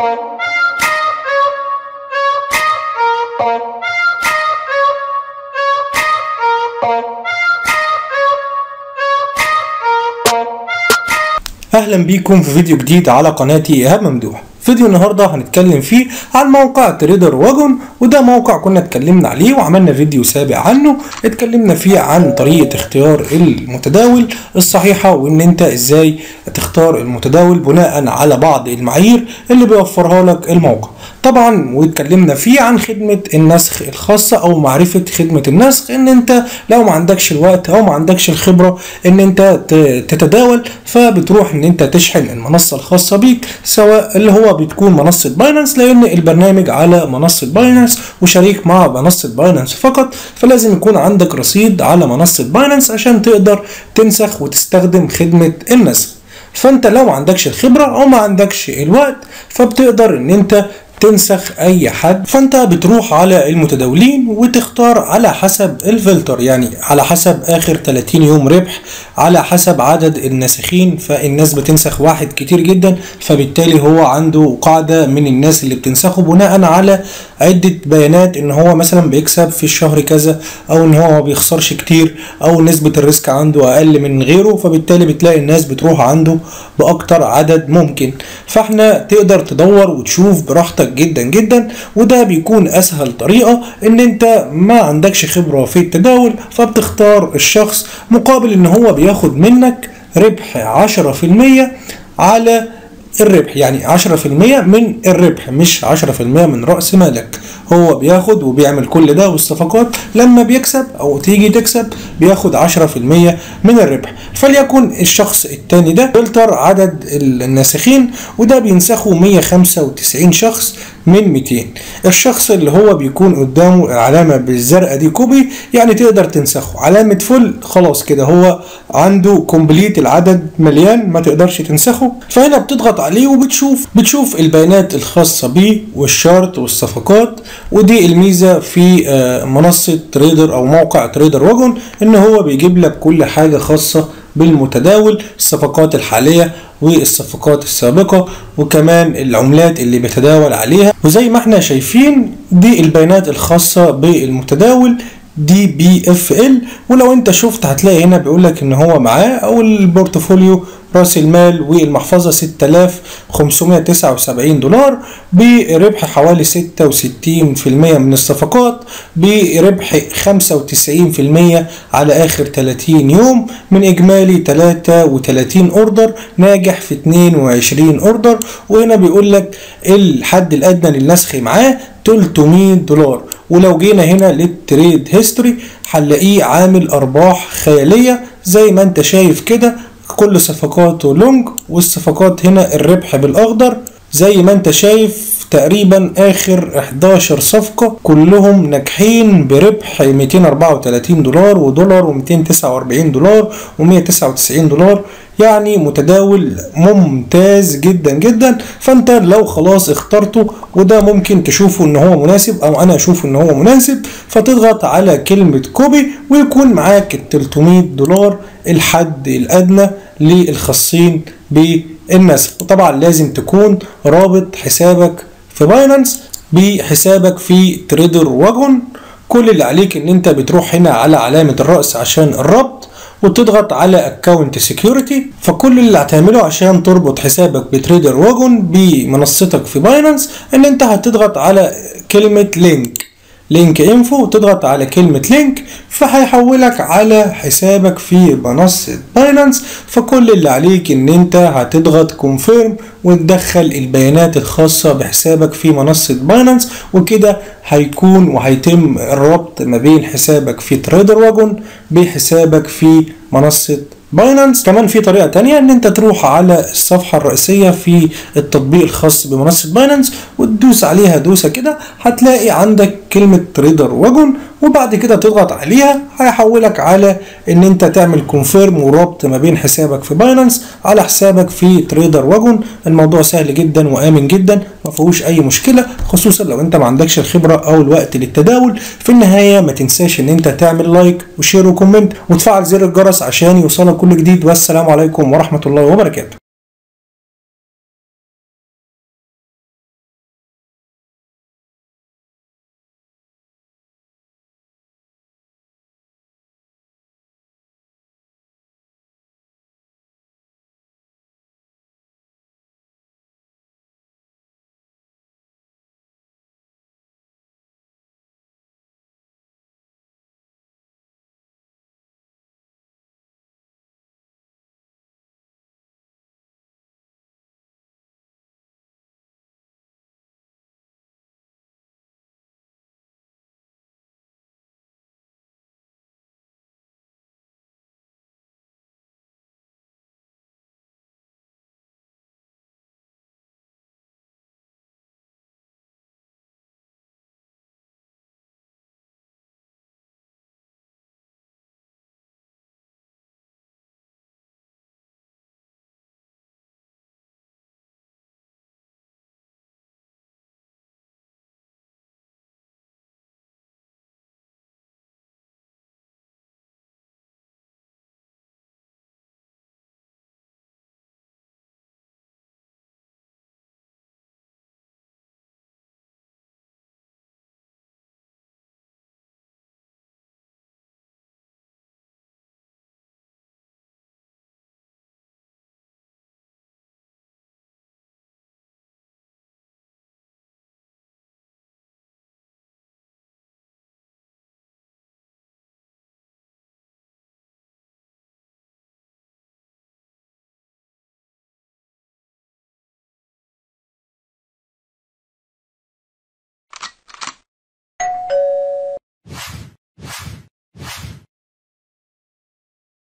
اهلا بيكم في فيديو جديد على قناتي ايهاب ممدوح فيديو النهارده هنتكلم فيه عن موقع تريدر واجون وده موقع كنا اتكلمنا عليه وعملنا فيديو سابق عنه اتكلمنا فيه عن طريقه اختيار المتداول الصحيحه وان انت ازاي تختار المتداول بناء على بعض المعايير اللي بيوفرها لك الموقع طبعا واتكلمنا فيه عن خدمة النسخ الخاصة او معرفة خدمة النسخ ان انت لو ما عندكش الوقت او ما عندكش الخبرة ان انت تتداول فبتروح ان انت تشحن المنصة الخاصة بيك سواء اللي هو بتكون منصة باينانس لان البرنامج على منصة باينانس وشريك مع منصة باينانس فقط فلازم يكون عندك رصيد على منصة باينانس عشان تقدر تنسخ وتستخدم خدمة النسخ فانت لو ما عندكش الخبرة او ما عندكش الوقت فبتقدر ان انت تنسخ اي حد فانت بتروح على المتداولين وتختار على حسب الفلتر يعني على حسب اخر 30 يوم ربح على حسب عدد الناسخين فالناس بتنسخ واحد كتير جدا فبالتالي هو عنده قاعدة من الناس اللي بتنسخه بناء على عدة بيانات ان هو مثلا بيكسب في الشهر كذا او ان هو ما بيخسرش كتير او نسبة الريسك عنده اقل من غيره فبالتالي بتلاقي الناس بتروح عنده باكتر عدد ممكن فاحنا تقدر تدور وتشوف براحتك جدا جدا وده بيكون اسهل طريقة ان انت ما عندكش خبرة في التداول فبتختار الشخص مقابل ان هو بياخد منك ربح عشرة في المية على الربح يعني 10% من الربح مش 10% من رأس مالك هو بياخد وبيعمل كل ده والصفقات لما بيكسب او تيجي تكسب بياخد 10% من الربح فليكن الشخص التاني ده فلتر عدد الناسخين وده بينسخه 195 شخص من 200 الشخص اللي هو بيكون قدامه العلامة بالزرقاء دي كوبي يعني تقدر تنسخه علامة فل خلاص كده هو عنده كومبليت العدد مليان ما تقدرش تنسخه فهنا بتضغط عليه وبتشوف بتشوف البيانات الخاصة بيه والشارت والصفقات ودي الميزة في منصة تريدر او موقع تريدر واجون ان هو بيجيب لك كل حاجة خاصة بالمتداول الصفقات الحالية والصفقات السابقة وكمان العملات اللي بيتداول عليها وزي ما احنا شايفين دي البيانات الخاصة بالمتداول دي بي اف ال ولو انت شفت هتلاقي هنا بيقول لك ان هو معاه او البورتفوليو راس المال والمحفظه 6579 دولار بربح حوالي 66% من الصفقات بربح 95% على اخر 30 يوم من اجمالي 33 اوردر ناجح في 22 اوردر وهنا بيقول لك الحد الادنى للنسخ معاه 300 دولار ولو جينا هنا للتريد هيستوري هنلاقيه عامل ارباح خياليه زي ما انت شايف كده كل صفقاته لونج والصفقات هنا الربح بالاخضر زي ما انت شايف تقريبا اخر 11 صفقة كلهم ناجحين بربح 234 دولار ودولار و249 دولار و199 دولار يعني متداول ممتاز جدا جدا فانت لو خلاص اخترته وده ممكن تشوفه ان هو مناسب او انا اشوف ان هو مناسب فتضغط على كلمة كوبي ويكون معاك ال 300 دولار الحد الادنى للخاصين بالنسخ وطبعا لازم تكون رابط حسابك في باينانس بحسابك في تريدر واجون كل اللي عليك ان انت بتروح هنا على علامة الرأس عشان الربط وتضغط على اكونت سكيورتي فكل اللي هتعمله عشان تربط حسابك بتريدر واجون بمنصتك في باينانس ان انت هتضغط على كلمة لينك لينك انفو تضغط على كلمة لينك فهيحولك على حسابك في منصة باينانس فكل اللي عليك ان انت هتضغط كونفيرم وتدخل البيانات الخاصة بحسابك في منصة باينانس وكده هيكون وهيتم الربط ما بين حسابك في تريدر واجون بحسابك في منصة باينانس كمان في طريقة تانية ان انت تروح على الصفحة الرئيسية في التطبيق الخاص بمنصة باينانس وتدوس عليها دوسة كده هتلاقي عندك كلمة تريدر واجون وبعد كده تضغط عليها هيحولك على ان انت تعمل كونفيرم وربط ما بين حسابك في باينانس على حسابك في تريدر واجون الموضوع سهل جدا وامن جدا ما فيهوش اي مشكله خصوصا لو انت ما عندكش الخبره او الوقت للتداول في النهايه ما تنساش ان انت تعمل لايك وشير وكومنت وتفعل زر الجرس عشان يوصلك كل جديد والسلام عليكم ورحمه الله وبركاته